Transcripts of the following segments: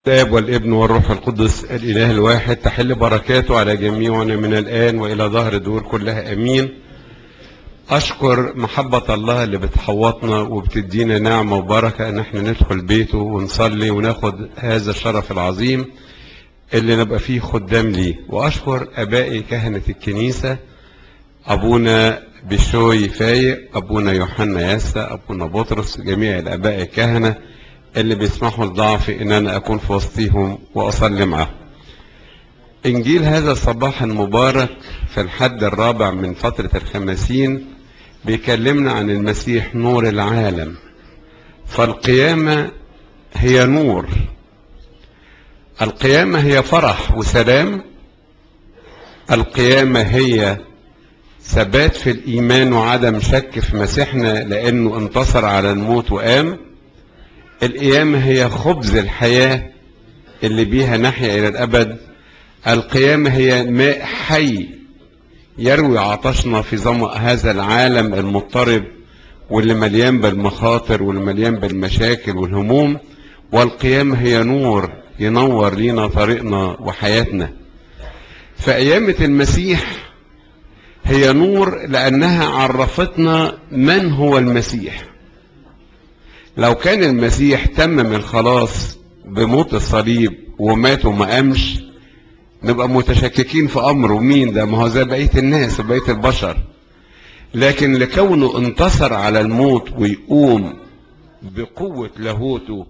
الاب والابن والروح القدس الاله الواحد تحل بركاته على جميعنا من الان والى ظهر دور كلها امين اشكر محبة الله اللي بتحوطنا وبتدينا نعمة وبركة ان احنا ندخل بيته ونصلي وناخد هذا الشرف العظيم اللي نبقى فيه خدام ليه واشكر ابائي كهنة الكنيسة ابونا بشوي فايق ابونا يوحنا ياسا ابونا بطرس جميع الاباء الكهنه اللي بيسمحوا لضعفي ان انا اكون في وسطيهم واصلي معاهم انجيل هذا الصباح المبارك في الحد الرابع من فترة الخمسين بيكلمنا عن المسيح نور العالم فالقيامة هي نور القيامة هي فرح وسلام القيامة هي ثبات في الإيمان وعدم شك في مسيحنا لأنه انتصر على الموت وقام القيامة هي خبز الحياة اللي بيها نحيا إلى الأبد القيامة هي ماء حي يروي عطشنا في ظمأ هذا العالم المضطرب واللي مليان بالمخاطر واللي مليان بالمشاكل والهموم والقيامة هي نور ينور لينا طريقنا وحياتنا فقيامة المسيح هي نور لأنها عرفتنا من هو المسيح لو كان المسيح تمم الخلاص بموت الصليب ومات وما قامش نبقى متشككين في امره مين ده ما هو زي بقيه الناس وبقيه البشر لكن لكونه انتصر على الموت ويقوم بقوه لاهوته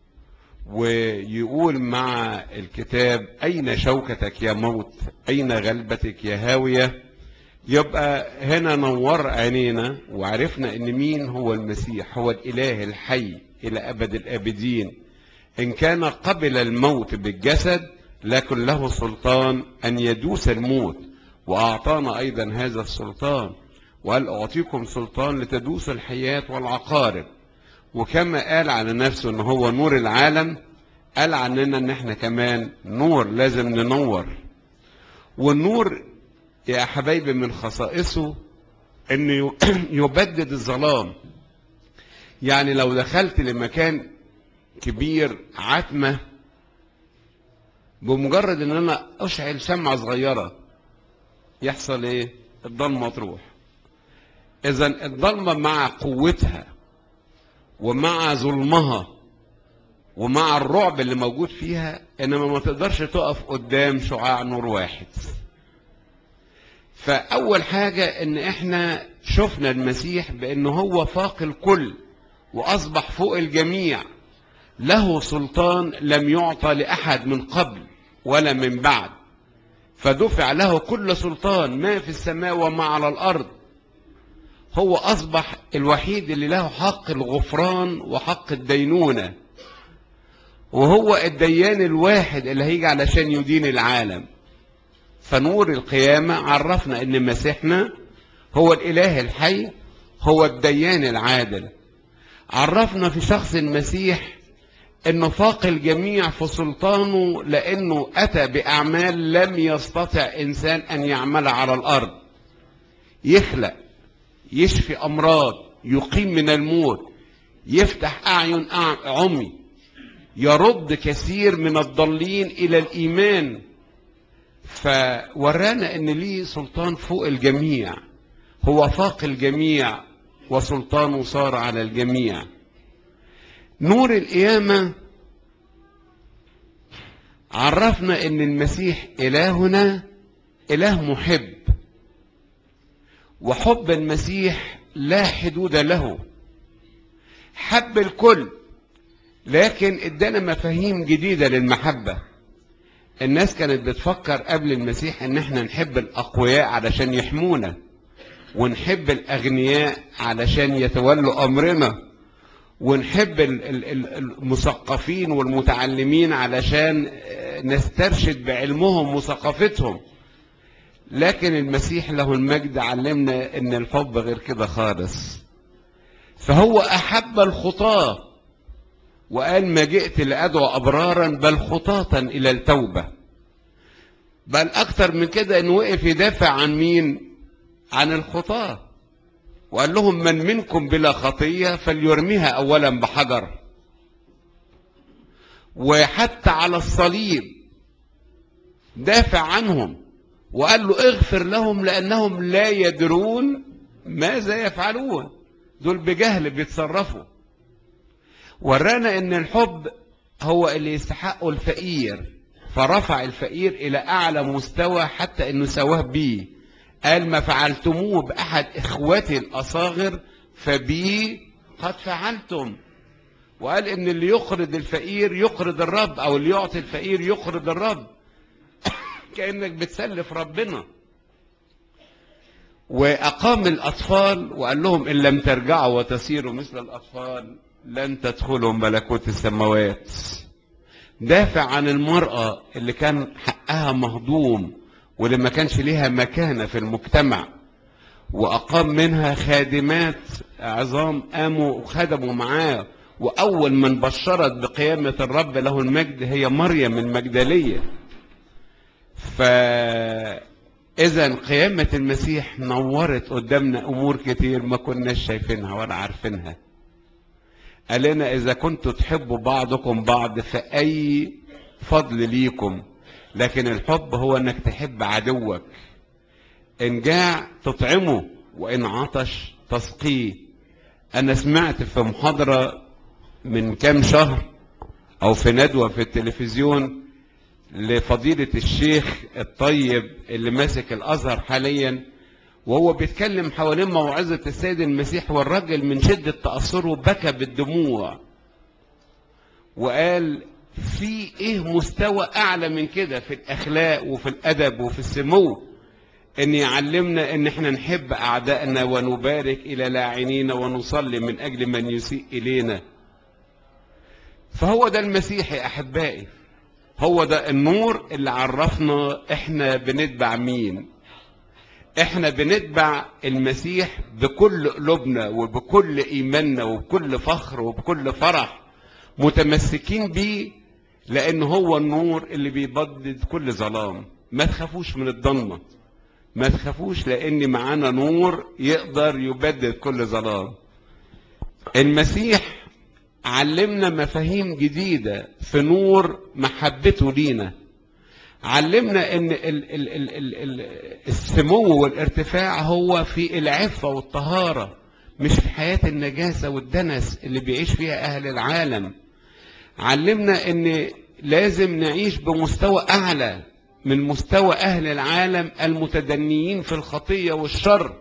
ويقول مع الكتاب اين شوكتك يا موت اين غلبتك يا هاويه يبقى هنا نور عينينا وعرفنا ان مين هو المسيح هو الاله الحي الى ابد الابدين ان كان قبل الموت بالجسد لكن له سلطان ان يدوس الموت واعطانا ايضا هذا السلطان وقال اعطيكم سلطان لتدوس الحياة والعقارب وكما قال على نفسه ان هو نور العالم قال عننا ان احنا كمان نور لازم ننور والنور يا حبايبي من خصائصه انه يبدد الظلام يعني لو دخلت لمكان كبير عتمة بمجرد ان انا اشعل شمعة صغيرة يحصل ايه الضلمة تروح اذا الضلمة مع قوتها ومع ظلمها ومع الرعب اللي موجود فيها انما ما تقدرش تقف قدام شعاع نور واحد فأول حاجة إن إحنا شفنا المسيح بأنه هو فاق الكل وأصبح فوق الجميع له سلطان لم يعطى لأحد من قبل ولا من بعد فدفع له كل سلطان ما في السماء وما على الأرض هو أصبح الوحيد اللي له حق الغفران وحق الدينونة وهو الديان الواحد اللي هيجي علشان يدين العالم فنور القيامة عرفنا ان مسيحنا هو الاله الحي هو الديان العادل عرفنا في شخص المسيح انه فاق الجميع في سلطانه لانه اتى باعمال لم يستطع انسان ان يعملها على الارض يخلق يشفي امراض يقيم من الموت يفتح اعين عمي يرد كثير من الضالين الى الايمان فورانا ان ليه سلطان فوق الجميع هو فاق الجميع وسلطانه صار على الجميع نور القيامة عرفنا ان المسيح الهنا اله محب وحب المسيح لا حدود له حب الكل لكن ادانا مفاهيم جديدة للمحبة الناس كانت بتفكر قبل المسيح ان احنا نحب الاقوياء علشان يحمونا ونحب الاغنياء علشان يتولوا امرنا ونحب المثقفين والمتعلمين علشان نسترشد بعلمهم وثقافتهم لكن المسيح له المجد علمنا ان الحب غير كده خالص فهو احب الخطاه وقال ما جئت لأدعو أبرارا بل خطاة إلى التوبة بل أكتر من كده إنه وقف يدافع عن مين عن الخطاة وقال لهم من منكم بلا خطية فليرميها أولا بحجر وحتى على الصليب دافع عنهم وقال له اغفر لهم لأنهم لا يدرون ماذا يفعلون دول بجهل بيتصرفوا ورانا ان الحب هو اللي يستحقه الفقير فرفع الفقير الى اعلى مستوى حتى انه سواه بيه قال ما فعلتموه باحد اخوتي الاصاغر فبي قد فعلتم وقال ان اللي يقرض الفقير يقرض الرب او اللي يعطي الفقير يقرض الرب كانك بتسلف ربنا واقام الاطفال وقال لهم ان لم ترجعوا وتصيروا مثل الاطفال لن تدخلوا ملكوت السماوات دافع عن المرأة اللي كان حقها مهضوم واللي ما كانش ليها مكانة في المجتمع وأقام منها خادمات عظام قاموا وخدموا معاه وأول من بشرت بقيامة الرب له المجد هي مريم المجدلية فإذا قيامة المسيح نورت قدامنا أمور كتير ما كناش شايفينها ولا عارفينها قال لنا إذا كنتوا تحبوا بعضكم بعض فأي فضل ليكم لكن الحب هو أنك تحب عدوك إن جاع تطعمه وإن عطش تسقيه أنا سمعت في محاضرة من كام شهر أو في ندوة في التلفزيون لفضيلة الشيخ الطيب اللي ماسك الأزهر حاليا وهو بيتكلم حوالين موعظة السيد المسيح والراجل من شدة تأثره بكى بالدموع وقال في ايه مستوى اعلى من كده في الاخلاق وفي الادب وفي السمو ان يعلمنا ان احنا نحب اعدائنا ونبارك الى لاعنين ونصلي من اجل من يسيء الينا فهو ده المسيح يا احبائي هو ده النور اللي عرفنا احنا بنتبع مين احنا بنتبع المسيح بكل قلوبنا وبكل ايماننا وبكل فخر وبكل فرح متمسكين بيه لان هو النور اللي بيبدد كل ظلام ما تخافوش من الضلمه ما تخافوش لان معانا نور يقدر يبدد كل ظلام المسيح علمنا مفاهيم جديده في نور محبته لينا علمنا ان ال ال ال ال ال السمو والارتفاع هو في العفة والطهارة مش في حياة النجاسة والدنس اللي بيعيش فيها اهل العالم علمنا ان لازم نعيش بمستوى اعلى من مستوى اهل العالم المتدنيين في الخطية والشر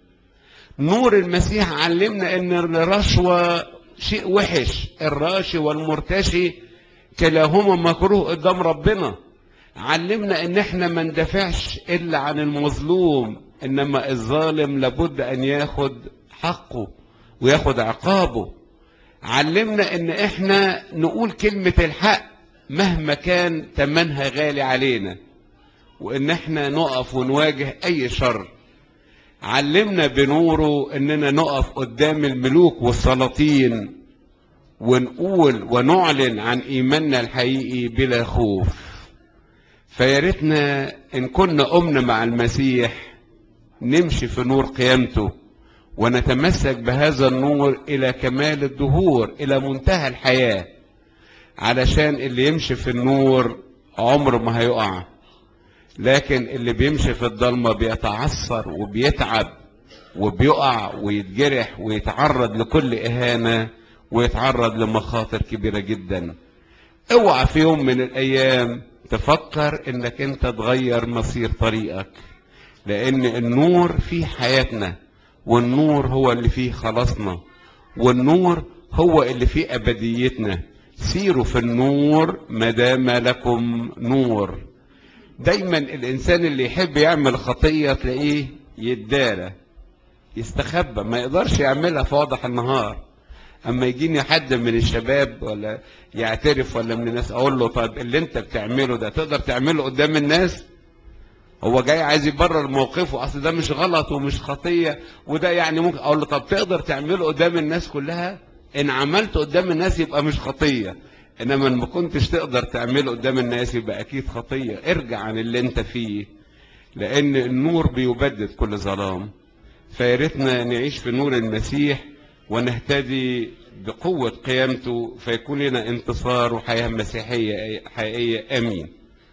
نور المسيح علمنا ان الرشوة شيء وحش الراشي والمرتشي كلاهما مكروه قدام ربنا علمنا ان احنا ما ندافعش الا عن المظلوم انما الظالم لابد ان ياخد حقه وياخد عقابه علمنا ان احنا نقول كلمة الحق مهما كان تمنها غالي علينا وان احنا نقف ونواجه اي شر علمنا بنوره اننا نقف قدام الملوك والسلاطين ونقول ونعلن عن ايماننا الحقيقي بلا خوف فياريتنا ان كنا قمنا مع المسيح نمشي في نور قيامته ونتمسك بهذا النور الى كمال الدهور الى منتهى الحياة علشان اللي يمشي في النور عمره ما هيقع لكن اللي بيمشي في الضلمة بيتعثر وبيتعب وبيقع ويتجرح ويتعرض لكل اهانة ويتعرض لمخاطر كبيرة جدا اوعى في يوم من الايام تفكر انك انت تغير مصير طريقك لان النور فيه حياتنا والنور هو اللي فيه خلاصنا والنور هو اللي فيه ابديتنا سيروا في النور ما دام لكم نور دايما الانسان اللي يحب يعمل خطية تلاقيه يتدارى يستخبى ما يقدرش يعملها في واضح النهار اما يجيني حد من الشباب ولا يعترف ولا من الناس اقول له طيب اللي انت بتعمله ده تقدر تعمله قدام الناس هو جاي عايز يبرر موقفه اصل ده مش غلط ومش خطيه وده يعني ممكن اقول له طب تقدر تعمله قدام الناس كلها ان عملته قدام الناس يبقى مش خطيه انما ما كنتش تقدر تعمله قدام الناس يبقى اكيد خطيه ارجع عن اللي انت فيه لان النور بيبدد كل ظلام فياريتنا نعيش في نور المسيح ونهتدي بقوة قيامته فيكون لنا انتصار وحياة مسيحية حقيقية أمين